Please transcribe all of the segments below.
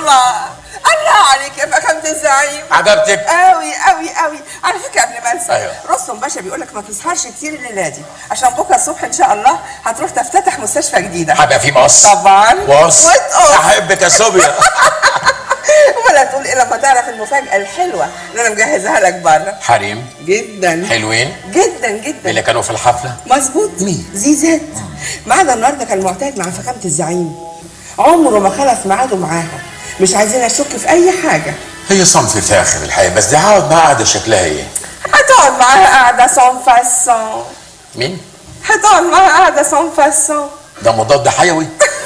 الله الله عليك يا فخامة الزعيم عجبتك قوي قوي قوي على فكره قبل ما انسى أيوة. رستم باشا بيقول لك ما تسهرش كتير الليله دي عشان بكره الصبح ان شاء الله هتروح تفتتح مستشفى جديده هبقى في مصر طبعا وص وتقف احبك يا صوبيا ولا تقول ايه لما تعرف المفاجاه الحلوه اللي انا مجهزها لك بره حريم جدا حلوين جدا جدا اللي كانوا في الحفله مظبوط مين؟ زيزات ميعادها النهارده كان معتاد مع فخامه الزعيم عمره ما خلف ميعاده معاها مش عايزين اشك في اي حاجه هي صنف فاخر الحقيقه بس دي هقعد معاها قاعده شكلها ايه هتقعد معاها قاعده سون فاسون مين هتقعد معاها قاعده سون فاسون ده مضاد حيوي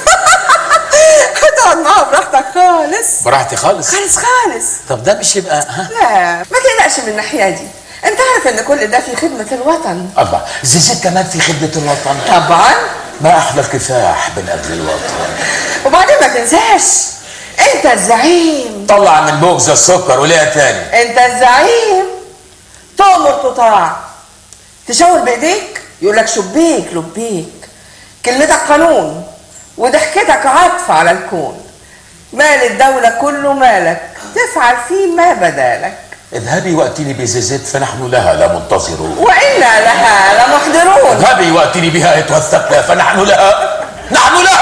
هتقعد معاها براحتك خالص براحتي خالص خالص خالص طب ده مش يبقى ها لا ما تقلقش من الناحيه دي انت عارف ان كل ده في خدمه الوطن الله زيزيد كمان في خدمه الوطن طبعا ما احلى الكفاح من اجل الوطن وبعدين ما تنساش انت الزعيم طلع من بوكس السكر وليها تاني انت الزعيم تؤمر تطاع تشاور بايديك يقول لك شبيك لبيك كلمتك قانون وضحكتك عطف على الكون مال الدولة كله مالك تفعل فيه ما بدالك اذهبي واتيني بزيزيد فنحن لها لا منتظرون وإنا لها لمحضرون اذهبي واتيني بها ايتها الثقله فنحن لها نحن لها